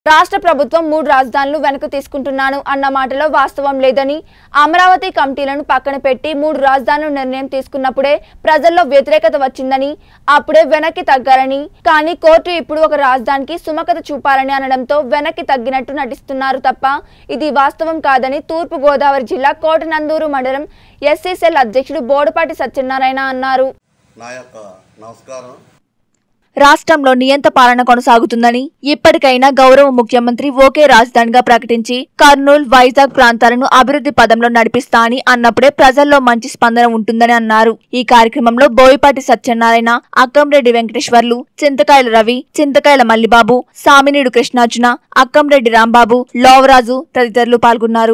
రాష్ట్ర ప్రభుత్వం మూడు రాజధానులు వెనక్కి తీసుకుంటున్నాను అన్న మాటలో వాస్తవం లేదని అమరావతి కమిటీలను పక్కన పెట్టి మూడు రాజధానులు నిర్ణయం తీసుకున్నప్పుడే ప్రజల్లో వ్యతిరేకత వచ్చిందని అప్పుడే వెనక్కి తగ్గారని కానీ కోర్టు ఇప్పుడు ఒక రాజధానికి సుమకత చూపాలని అనడంతో వెనక్కి తగ్గినట్టు నటిస్తున్నారు తప్ప ఇది వాస్తవం కాదని తూర్పు గోదావరి జిల్లా కోటనందూరు మండలం ఎస్సీ సెల్ అధ్యక్షుడు బోడపాటి సత్యనారాయణ అన్నారు నా యొక్క నమస్కారం రాష్ట్రంలో నియంత పాలన కొనసాగుతుందని ఇప్పటికైనా గౌరవ ముఖ్యమంత్రి ఒకే రాజధానిగా ప్రకటించి కర్నూలు వైజాగ్ ప్రాంతాలను అభివృద్ధి పదంలో నడిపిస్తా అని అన్నప్పుడే ప్రజల్లో మంచి స్పందన ఉంటుందని అన్నారు ఈ కార్యక్రమంలో బోయపాటి సత్యనారాయణ అక్కంరెడ్డి వెంకటేశ్వర్లు చింతకాయల రవి చింతకాయల మల్లిబాబు సామినీడు కృష్ణార్జున అక్కంరెడ్డి రాంబాబు లోవరాజు తదితరులు పాల్గొన్నారు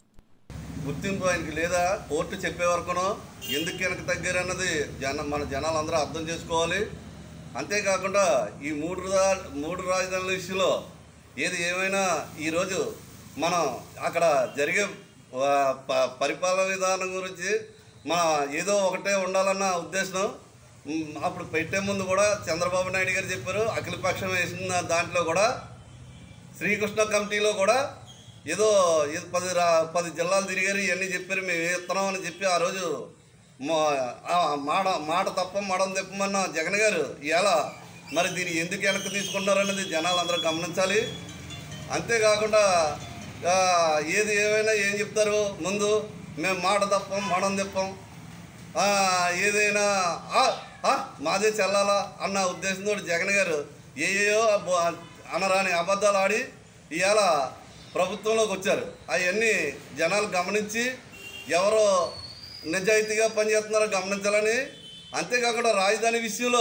గుర్తింపు ఆయనకి లేదా కోర్టు చెప్పే వరకునో ఎందుకు వెనక తగ్గారన్నది జన మన జనాలు అందరూ అర్థం చేసుకోవాలి అంతేకాకుండా ఈ మూడు రా మూడు రాజధానుల విషయంలో ఏది ఏమైనా ఈరోజు మనం అక్కడ జరిగే ఆ, ప- పరిపాలన విధానం గురించి మన ఏదో ఒకటే ఉండాలన్న ఉద్దేశం మ్, అప్పుడు పెట్టే ముందు కూడా చంద్రబాబు నాయుడు గారు చెప్పారు అఖిలపక్షం వేసిన దాంట్లో కూడా శ్రీకృష్ణ కమిటీలో కూడా ఏదో ఏదో పది రా పది జిల్లాలు తిరిగారు ఇవన్నీ చెప్పారు మేము ఇస్తున్నాం అని చెప్పి ఆ రోజు మా- ఆ మాట మాట తప్ప మడం తెప్పమన్న జగన్ గారు ఇలా మరి దీన్ని ఎందుకు వెనక్కి తీసుకున్నారన్నది జనాలు అందరూ గమనించాలి అంతేకాకుండా ఆ, ఏది ఏమైనా ఏం చెప్తారు ముందు మేము మాట తప్పం మడం తెప్పం ఆ, ఏదైనా ఆ, ఆ, మాదే చెల్లాలా అన్న ఉద్దేశంతో జగన్ గారు ఏయో అనరాని అబద్ధాలు ఆడి ఇవాళ ప్రభుత్వంలోకి వచ్చారు అవన్నీ జనాలు గమనించి ఎవరో నిజాయితీగా పనిచేస్తున్నారో గమనించాలని అంతేకాకుండా రాజధాని విషయంలో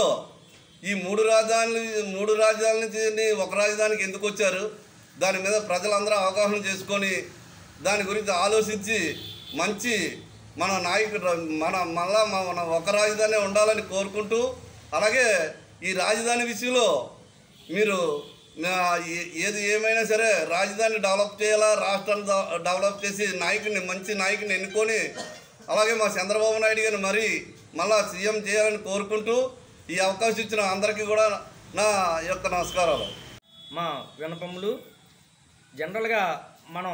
ఈ మూడు రాజధానులు మూడు రాజధానుల నుంచి ఒక రాజధానికి ఎందుకు వచ్చారు దాని మీద ప్రజలందరూ అవగాహన చేసుకొని దాని గురించి ఆలోచించి మంచి మన నాయకుడు మన మళ్ళా మన ఒక రాజధాని ఉండాలని కోరుకుంటూ అలాగే ఈ రాజధాని విషయంలో మీరు ఆ, ఏ- ఏది ఏమైనా సరే రాజధాని డెవలప్ చేయాలా రాష్ట్రాన్ని డెవ- డెవలప్ చేసి నాయకుడిని మంచి నాయకుడిని ఎన్నుకొని అలాగే మా చంద్రబాబు నాయుడు గారిని మరీ మళ్ళా సీఎం చేయాలని కోరుకుంటూ ఈ అవకాశం ఇచ్చిన అందరికీ కూడా నా యొక్క నమస్కారాలు మా వినపములు జనరల్గా మనం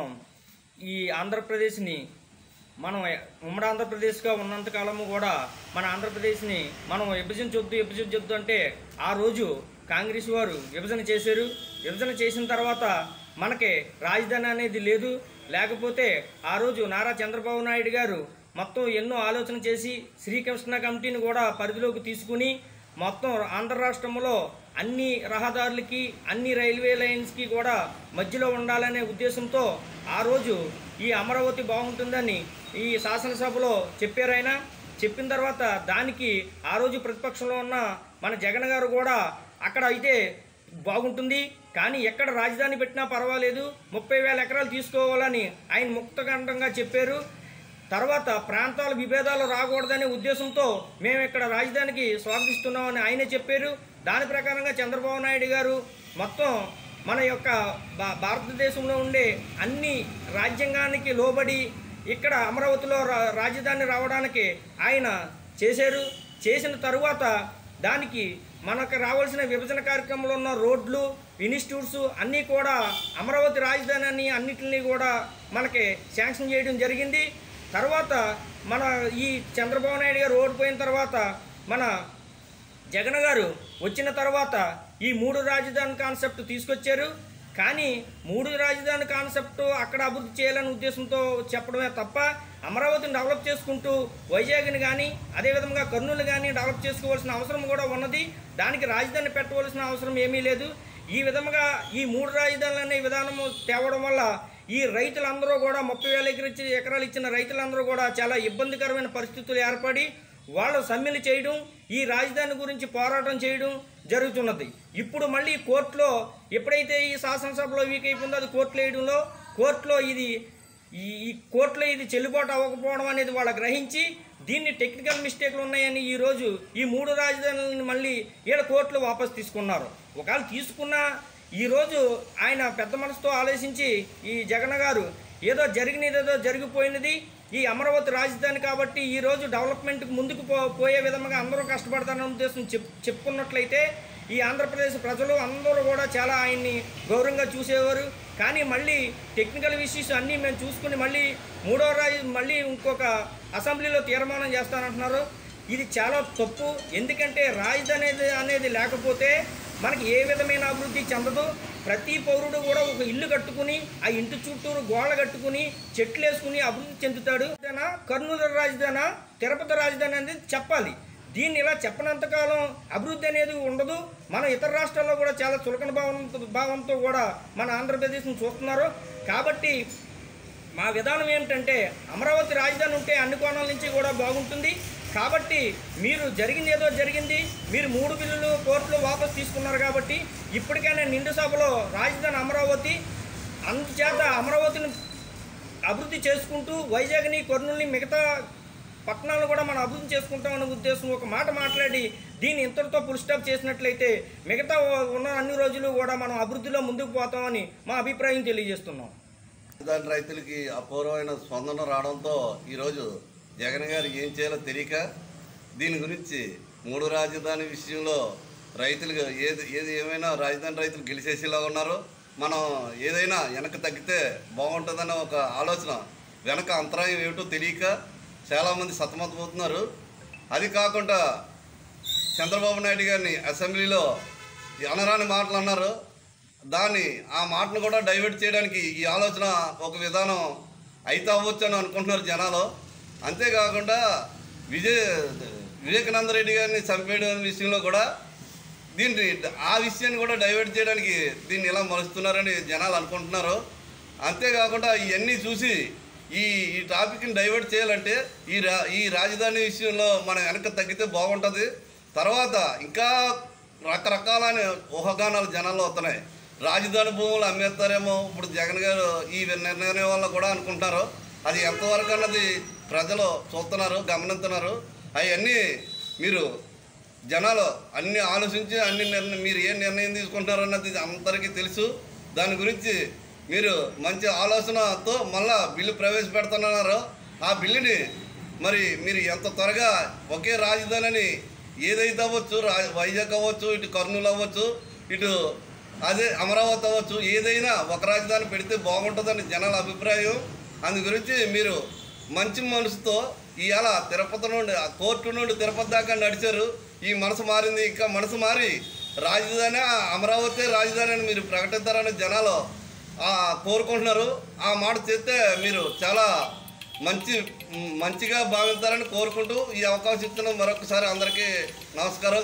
ఈ ఆంధ్రప్రదేశ్ని మనం ఉమ్మడి ఆంధ్రప్రదేశ్గా ఉన్నంత కాలము కూడా మన ఆంధ్రప్రదేశ్ని మనం విభజించొద్దు విభజించొద్దు అంటే ఆ రోజు కాంగ్రెస్ వారు విభజన చేశారు విభజన చేసిన తర్వాత మనకి రాజధాని అనేది లేదు లేకపోతే ఆ రోజు నారా చంద్రబాబు నాయుడు గారు మొత్తం ఎన్నో ఆలోచన చేసి శ్రీకృష్ణ కమిటీని కూడా పరిధిలోకి తీసుకుని మొత్తం ఆంధ్ర రాష్ట్రంలో అన్ని రహదారులకి అన్ని రైల్వే లైన్స్కి కూడా మధ్యలో ఉండాలనే ఉద్దేశంతో ఆ రోజు ఈ అమరావతి బాగుంటుందని ఈ శాసనసభలో చెప్పారు ఆయన చెప్పిన తర్వాత దానికి ఆ రోజు ప్రతిపక్షంలో ఉన్న మన జగన్ గారు కూడా అక్కడ అయితే బాగుంటుంది కానీ ఎక్కడ రాజధాని పెట్టినా పర్వాలేదు ముప్పై వేల ఎకరాలు తీసుకోవాలని ఆయన ముక్తకంఠంగా చెప్పారు తర్వాత ప్రాంతాల విభేదాలు రాకూడదనే ఉద్దేశంతో మేము ఇక్కడ రాజధానికి స్వాగతిస్తున్నామని ఆయనే చెప్పారు దాని ప్రకారంగా చంద్రబాబు నాయుడు గారు మొత్తం మన యొక్క భా- భారతదేశంలో ఉండే అన్ని రాజ్యాంగానికి లోబడి ఇక్కడ అమరావతిలో రా- రాజధాని రావడానికి ఆయన చేశారు చేసిన తరువాత దానికి మనకు రావాల్సిన విభజన కార్యక్రమంలో ఉన్న రోడ్లు ఇన్స్టిట్యూట్స్ అన్నీ కూడా అమరావతి రాజధాని అని అన్నిటిని కూడా మనకి శాంక్షన్ చేయడం జరిగింది తర్వాత మన ఈ చంద్రబాబు నాయుడు గారు ఓడిపోయిన తర్వాత మన జగన్ గారు వచ్చిన తర్వాత ఈ మూడు రాజధాని కాన్సెప్ట్ తీసుకొచ్చారు కానీ మూడు రాజధాని కాన్సెప్ట్ అక్కడ అభివృద్ధి చేయాలనే ఉద్దేశంతో చెప్పడమే తప్ప అమరావతిని డెవలప్ చేసుకుంటూ వైజాగ్ని కానీ అదేవిధంగా కర్నూలు కానీ డెవలప్ చేసుకోవాల్సిన అవసరం కూడా ఉన్నది దానికి రాజధాని పెట్టవలసిన అవసరం ఏమీ లేదు ఈ విధంగా ఈ మూడు రాజధానులు అనే విధానము తేవడం వల్ల ఈ రైతులందరూ కూడా ముప్పై వేల ఎకర ఇచ్చి ఎకరాలు ఇచ్చిన రైతులందరూ కూడా చాలా ఇబ్బందికరమైన పరిస్థితులు ఏర్పడి వాళ్ళు సమ్మెలు చేయడం ఈ రాజధాని గురించి పోరాటం చేయడం జరుగుతున్నది ఇప్పుడు మళ్ళీ కోర్టులో ఎప్పుడైతే ఈ శాసనసభలో వీక్ అయిపోయిందో అది కోర్టులో వేయడంలో కోర్టులో ఇది ఈ ఈ కోర్టులో ఇది చెల్లుబాటు అవ్వకపోవడం అనేది వాళ్ళు గ్రహించి దీన్ని టెక్నికల్ మిస్టేక్లు ఉన్నాయని ఈ రోజు ఈ మూడు రాజధానులను మళ్ళీ ఈడ కోర్టులో వాపస్ తీసుకున్నారు ఒకవేళ తీసుకున్నా ఈరోజు ఆయన పెద్ద మనసుతో ఆలోచించి ఈ జగన్ గారు ఏదో జరిగినది ఏదో జరిగిపోయినది ఈ అమరావతి రాజధాని కాబట్టి ఈ రోజు డెవలప్మెంట్కి ముందుకు పో పోయే విధంగా అందరూ కష్టపడతారనే ఉద్దేశం చెప్ చెప్పుకున్నట్లయితే ఈ ఆంధ్రప్రదేశ్ ప్రజలు అందరూ కూడా చాలా ఆయన్ని గౌరవంగా చూసేవారు కానీ మళ్ళీ టెక్నికల్ ఇష్యూస్ అన్నీ మేము చూసుకుని మళ్ళీ మూడో రాజు మళ్ళీ ఇంకొక అసెంబ్లీలో తీర్మానం చేస్తానంటున్నారు ఇది చాలా తప్పు ఎందుకంటే రాజధాని అనేది అనేది లేకపోతే మనకి ఏ విధమైన అభివృద్ధి చెందదు ప్రతి పౌరుడు కూడా ఒక ఇల్లు కట్టుకుని ఆ ఇంటి చుట్టూరు గోడ కట్టుకుని చెట్లు వేసుకుని అభివృద్ధి చెందుతాడు రాజధానా కర్నూలు రాజధానా తిరుపతి రాజధాని అనేది చెప్పాలి దీన్ని ఇలా చెప్పనంతకాలం అభివృద్ధి అనేది ఉండదు మన ఇతర రాష్ట్రాల్లో కూడా చాలా చులకన భావంతో భావంతో కూడా మన ఆంధ్రప్రదేశ్ని చూస్తున్నారు కాబట్టి మా విధానం ఏమిటంటే అమరావతి రాజధాని ఉంటే అన్ని కోణాల నుంచి కూడా బాగుంటుంది కాబట్టి మీరు జరిగింది ఏదో జరిగింది మీరు మూడు బిల్లులు కోర్టులో వాపసు తీసుకున్నారు కాబట్టి ఇప్పటికైనా నిండు సభలో రాజధాని అమరావతి అందుచేత అమరావతిని అభివృద్ధి చేసుకుంటూ వైజాగ్ని కర్నూలుని మిగతా పట్టణాలను కూడా మనం అభివృద్ధి చేసుకుంటామనే ఉద్దేశం ఒక మాట మాట్లాడి దీన్ని ఇంతటితో ఫుల్ స్టాప్ చేసినట్లయితే మిగతా ఉన్న అన్ని రోజులు కూడా మనం అభివృద్ధిలో ముందుకు పోతామని మా అభిప్రాయం తెలియజేస్తున్నాం దాని రైతులకి అపూర్వమైన స్పందన రావడంతో ఈరోజు జగన్ గారు ఏం చేయాలో తెలియక దీని గురించి మూడు రాజధాని విషయంలో రైతులు ఏది ఏది ఏమైనా రాజధాని రైతులు గెలిచేసేలా ఉన్నారు మనం ఏదైనా వెనక తగ్గితే బాగుంటుందన్న ఒక ఆలోచన వెనక అంతరాయం ఏమిటో తెలియక చాలామంది సతమతమవుతున్నారు అది కాకుండా చంద్రబాబు నాయుడు గారిని అసెంబ్లీలో అనరాని మాటలు అన్నారు దాన్ని ఆ మాటను కూడా డైవర్ట్ చేయడానికి ఈ ఆలోచన ఒక విధానం అయితే అవ్వచ్చు అని అనుకుంటున్నారు జనాలు అంతేకాకుండా విజయ్ వివేకానంద రెడ్డి గారిని చంపేయడం విషయంలో కూడా దీన్ని ఆ విషయాన్ని కూడా డైవర్ట్ చేయడానికి దీన్ని ఇలా మలుస్తున్నారని జనాలు అనుకుంటున్నారు అంతేకాకుండా ఇవన్నీ చూసి ఈ ఈ టాపిక్ని డైవర్ట్ చేయాలంటే ఈ రా ఈ రాజధాని విషయంలో మనం వెనక తగ్గితే బాగుంటుంది తర్వాత ఇంకా రకరకాలైన ఊహాగానాలు జనాల్లో వస్తున్నాయి రాజధాని భూములు అమ్మేస్తారేమో ఇప్పుడు జగన్ గారు ఈ నిర్ణయం వల్ల కూడా అనుకుంటున్నారు అది ఎంతవరకు అన్నది ప్రజలు చూస్తున్నారు గమనిస్తున్నారు అవన్నీ మీరు జనాలు అన్ని ఆలోచించి అన్ని నిర్ణయం మీరు ఏ నిర్ణయం తీసుకుంటారో అన్నది అందరికీ తెలుసు దాని గురించి మీరు మంచి ఆలోచనతో మళ్ళా బిల్లు ప్రవేశపెడుతున్నారు ఆ బిల్లుని మరి మీరు ఎంత త్వరగా ఒకే రాజధానిని ఏదైతే అవ్వచ్చు రా వైజాగ్ అవ్వచ్చు ఇటు కర్నూలు అవ్వచ్చు ఇటు అదే అమరావతి అవ్వచ్చు ఏదైనా ఒక రాజధాని పెడితే బాగుంటుందని జనాల అభిప్రాయం అందు గురించి మీరు మంచి మనసుతో ఇవాళ తిరుపతి నుండి ఆ కోర్టు నుండి తిరుపతి దాకా నడిచారు ఈ మనసు మారింది ఇంకా మనసు మారి రాజధాని అమరావతి రాజధాని అని మీరు ప్రకటిస్తారని జనాలు ఆ, కోరుకుంటున్నారు ఆ మాట చేస్తే మీరు చాలా మంచి మంచిగా భావిస్తారని కోరుకుంటూ ఈ అవకాశం ఇస్తున్న మరొకసారి అందరికీ నమస్కారం